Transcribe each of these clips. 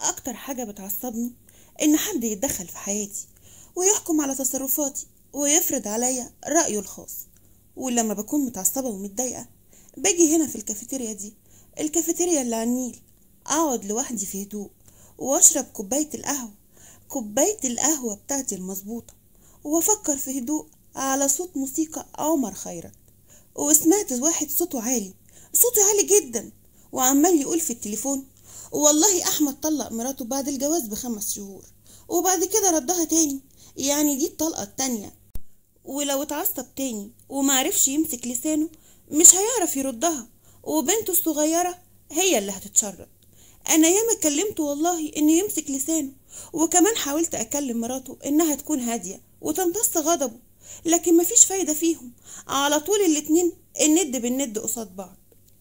أكتر حاجة بتعصبني إن حد يتدخل في حياتي ويحكم على تصرفاتي ويفرض عليا رأيه الخاص ولما بكون متعصبة ومتضايقة باجي هنا في الكافيتيريا دي الكافيتيريا اللي على النيل أقعد لوحدي في هدوء وأشرب كوباية القهوة كوباية القهوة بتاعتي المظبوطة وأفكر في هدوء على صوت موسيقى عمر خيرت وسمعت واحد صوته عالي صوته عالي جدا وعمال يقول في التليفون والله أحمد طلق مراته بعد الجواز بخمس شهور وبعد كده ردها تاني يعني دي الطلقة التانية ولو اتعصب تاني ومعرفش يمسك لسانه مش هيعرف يردها وبنته الصغيرة هي اللي هتتشرد أنا ياما كلمته والله إنه يمسك لسانه وكمان حاولت أكلم مراته إنها تكون هادية وتمتص غضبه لكن مفيش فايدة فيهم على طول الاتنين الند بالند قصاد بعض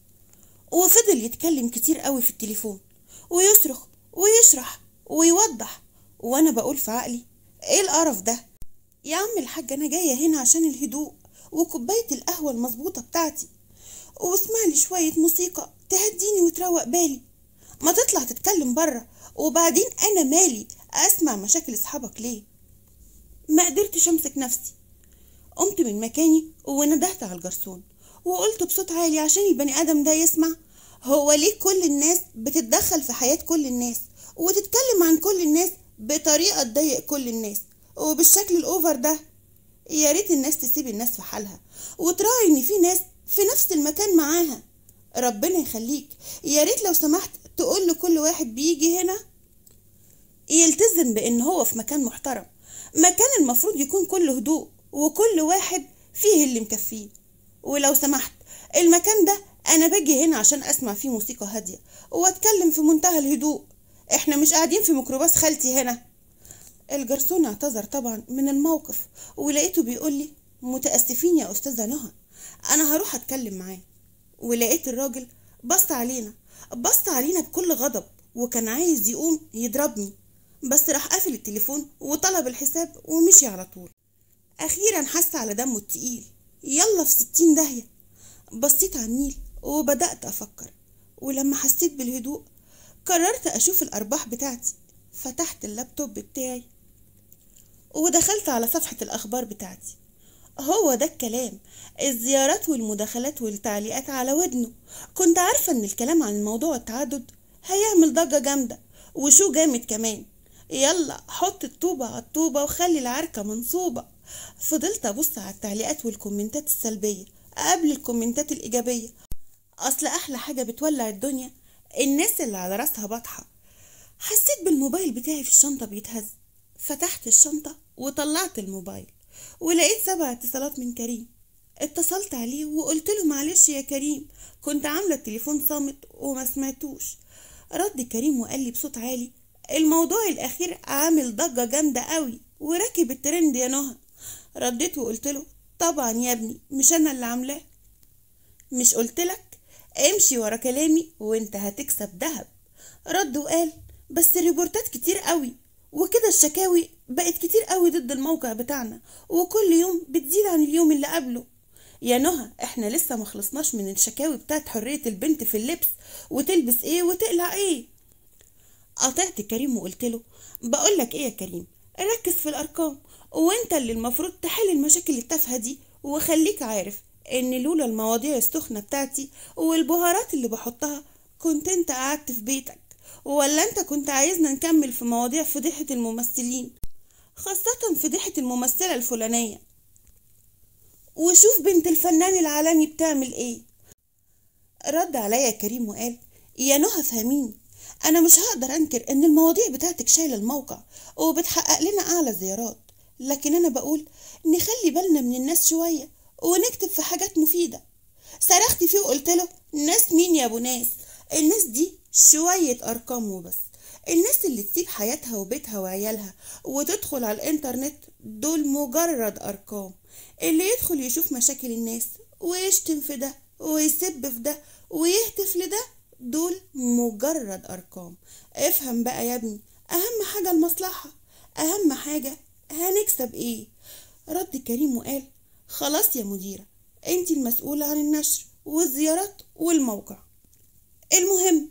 وفضل يتكلم كتير قوي في التليفون ويصرخ ويشرح ويوضح وانا بقول في عقلي ايه القرف ده يا عم الحاج انا جايه هنا عشان الهدوء وكوبايه القهوه المظبوطه بتاعتي واسمع لي شويه موسيقى تهديني وتروق بالي ما تطلع تتكلم بره وبعدين انا مالي اسمع مشاكل اصحابك ليه ما قدرتش امسك نفسي قمت من مكاني وندهت على الجرسون وقلت بصوت عالي عشان البني ادم ده يسمع هو ليه كل الناس بتتدخل في حياة كل الناس وتتكلم عن كل الناس بطريقة تضايق كل الناس وبالشكل الأوفر ده يا ريت الناس تسيب الناس في حالها وتراعي إن في ناس في نفس المكان معاها ربنا يخليك يا ريت لو سمحت تقول لكل واحد بيجي هنا يلتزم بإن هو في مكان محترم مكان المفروض يكون كله هدوء وكل واحد فيه اللي مكفيه ولو سمحت المكان ده انا باجي هنا عشان اسمع فيه موسيقى هاديه واتكلم في منتهى الهدوء احنا مش قاعدين في ميكروباص خالتي هنا الجرسون اعتذر طبعا من الموقف ولقيته بيقول لي متاسفين يا استاذه نهى انا هروح اتكلم معاه ولقيت الراجل بص علينا بص علينا بكل غضب وكان عايز يقوم يضربني بس راح قافل التليفون وطلب الحساب ومشي على طول اخيرا حس على دمه التقيل يلا في ستين داهيه بصيت على النيل وبدأت أفكر ولما حسيت بالهدوء قررت أشوف الأرباح بتاعتي فتحت اللابتوب بتاعي ودخلت على صفحة الأخبار بتاعتي هو ده الكلام الزيارات والمداخلات والتعليقات على ودنه كنت عارفة إن الكلام عن موضوع التعدد هيعمل ضجة جامدة وشو جامد كمان يلا حط الطوبة على الطوبة وخلي العركة منصوبة فضلت أبص على التعليقات والكومنتات السلبية قبل الكومنتات الإيجابية أصل أحلى حاجة بتولع الدنيا الناس اللي على راسها بطحة حسيت بالموبايل بتاعي في الشنطة بيتهز فتحت الشنطة وطلعت الموبايل ولقيت سبع اتصالات من كريم اتصلت عليه وقلت له معلش يا كريم كنت عاملة التليفون صامت وما سمعتوش رد كريم وقال لي بصوت عالي الموضوع الأخير عامل ضجة جامدة قوي وراكب الترند يا نهى رديت وقلت له طبعا يا ابني مش انا اللي عاملاه مش قلتلك امشي ورا كلامي وانت هتكسب دهب رد وقال بس الريبورتات كتير قوي وكده الشكاوي بقت كتير قوي ضد الموقع بتاعنا وكل يوم بتزيد عن اليوم اللي قبله يا نهى احنا لسه ما خلصناش من الشكاوي بتاعت حرية البنت في اللبس وتلبس ايه وتقلع ايه قطعت كريم وقلت له بقول لك ايه يا كريم ركز في الارقام وانت اللي المفروض تحل المشاكل التافهه دي وخليك عارف ان لولا المواضيع السخنه بتاعتي والبهارات اللي بحطها كنت انت قعدت في بيتك ولا انت كنت عايزنا نكمل في مواضيع فضيحه الممثلين خاصه فضيحه الممثله الفلانيه وشوف بنت الفنان العالمي بتعمل ايه رد عليا كريم وقال يا نهى فهميني انا مش هقدر انكر ان المواضيع بتاعتك شايله الموقع وبتحقق لنا اعلى زيارات لكن انا بقول نخلي بالنا من الناس شويه ونكتب في حاجات مفيده صرخت فيه وقلت له ناس مين يا ابو ناس الناس دي شويه ارقام وبس الناس اللي تسيب حياتها وبيتها وعيالها وتدخل على الانترنت دول مجرد ارقام اللي يدخل يشوف مشاكل الناس ويشتم في ده ويسب في ده ويهتف لده دول مجرد ارقام افهم بقى يا ابني اهم حاجه المصلحه اهم حاجه هنكسب ايه رد كريم وقال خلاص يا مديرة انت المسؤولة عن النشر والزيارات والموقع المهم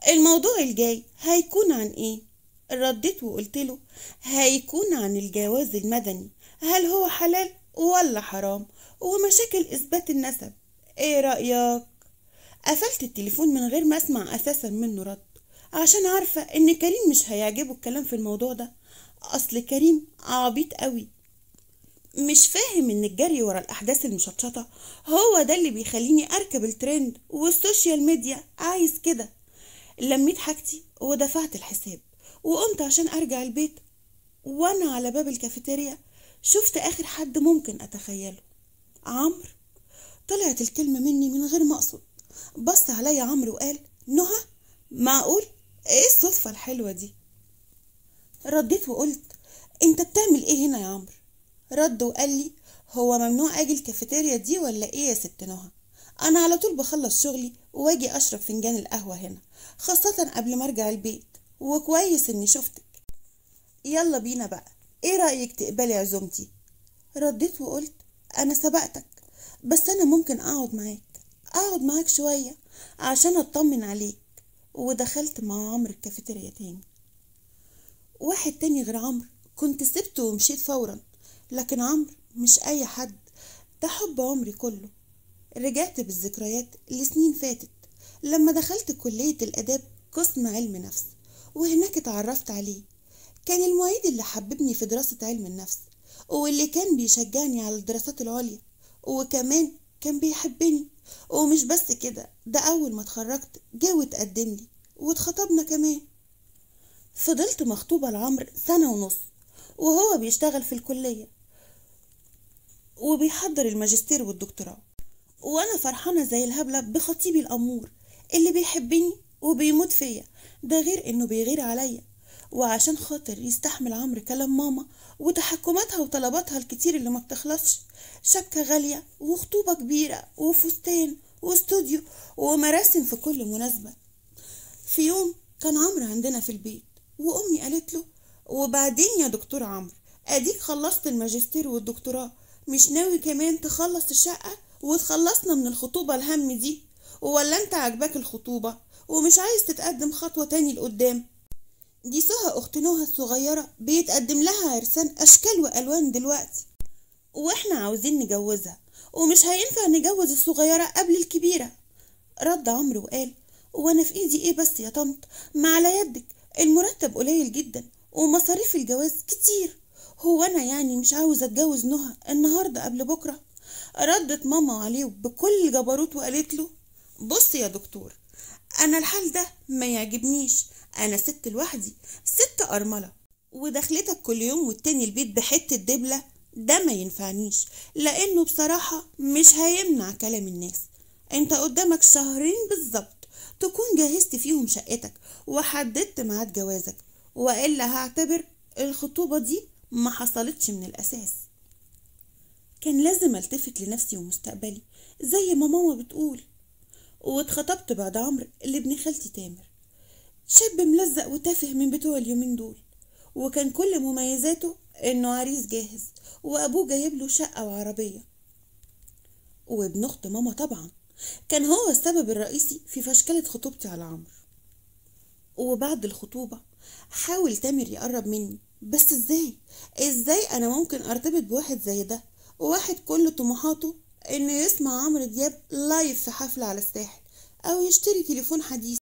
الموضوع الجاي هيكون عن ايه رديت وقلت له هيكون عن الجواز المدني هل هو حلال ولا حرام ومشاكل اثبات النسب ايه رأيك قفلت التليفون من غير ما اسمع اساسا منه رد عشان عارفة ان كريم مش هيعجبه الكلام في الموضوع ده اصل كريم عبيط قوي مش فاهم ان الجري ورا الاحداث المشطشطة هو ده اللي بيخليني اركب الترند والسوشيال ميديا عايز كده لميت حاجتي ودفعت الحساب وقمت عشان ارجع البيت وانا على باب الكافيتيريا شفت اخر حد ممكن اتخيله عمرو طلعت الكلمة مني من غير ما اقصد بص عليا عمرو وقال نهى معقول ايه الصدفة الحلوة دي رديت وقلت انت بتعمل ايه هنا يا عمرو رد وقال لي هو ممنوع اجي الكافيتيريا دي ولا ايه يا ست نهى انا على طول بخلص شغلي واجي اشرب فنجان القهوة هنا خاصة قبل ما ارجع البيت وكويس اني شفتك يلا بينا بقى ايه رأيك تقبلي عزومتي رديت وقلت انا سبقتك بس انا ممكن اقعد معاك اقعد معاك شوية عشان اطمن عليك ودخلت مع عمرو الكافيتيريا تاني واحد تاني غير عمرو كنت سبته ومشيت فورا لكن عمرو مش اي حد ده حب عمري كله رجعت بالذكريات لسنين فاتت لما دخلت كلية الآداب قسم علم نفس وهناك اتعرفت عليه كان المعيد اللي حببني في دراسة علم النفس واللي كان بيشجعني على الدراسات العليا وكمان كان بيحبني ومش بس كده ده أول ما اتخرجت جه وتقدم لي واتخطبنا كمان فضلت مخطوبة لعمرو سنة ونص وهو بيشتغل في الكلية وبيحضر الماجستير والدكتوراه وانا فرحانة زي الهبلة بخطيبي الأمور اللي بيحبني وبيموت فيا ده غير انه بيغير عليا وعشان خاطر يستحمل عمرو كلام ماما وتحكماتها وطلباتها الكتير اللي ما بتخلصش شبكة غالية وخطوبة كبيرة وفستان واستوديو ومراسم في كل مناسبة في يوم كان عمرو عندنا في البيت وأمي قالت له وبعدين يا دكتور عمرو أديك خلصت الماجستير والدكتوراه مش ناوي كمان تخلص الشقة وتخلصنا من الخطوبة الهم دي ولا انت عجباك الخطوبة ومش عايز تتقدم خطوة تاني لقدام دي سهى أخت نهى الصغيرة بيتقدم لها عرسان أشكال وألوان دلوقتي وإحنا عاوزين نجوزها ومش هينفع نجوز الصغيرة قبل الكبيرة رد عمرو وقال وأنا في إيدي إيه بس يا طنط ما على يدك المرتب قليل جدا ومصاريف الجواز كتير هو أنا يعني مش عاوزة أتجوز نهى النهاردة قبل بكرة ردت ماما عليه بكل جبروت وقالت له بص يا دكتور انا الحال ده ما يعجبنيش انا ست لوحدي ست ارمله ودخلتك كل يوم والتاني البيت بحته دبله ده ما ينفعنيش لانه بصراحه مش هيمنع كلام الناس انت قدامك شهرين بالظبط تكون جهزت فيهم شقتك وحددت ميعاد جوازك والا هعتبر الخطوبه دي ما حصلتش من الاساس كان لازم التفت لنفسي ومستقبلي زي ما ماما بتقول واتخطبت بعد عمرو لابن خالتي تامر شاب ملزق وتافه من بتوع اليومين دول وكان كل مميزاته انه عريس جاهز وابوه جايب له شقه وعربيه وابن اخت ماما طبعا كان هو السبب الرئيسي في فشكله خطوبتي على عمرو وبعد الخطوبه حاول تامر يقرب مني بس ازاي ازاي انا ممكن ارتبط بواحد زي ده وواحد كل طموحاته انه يسمع عمرو دياب لايف في حفلة على الساحل او يشتري تليفون حديث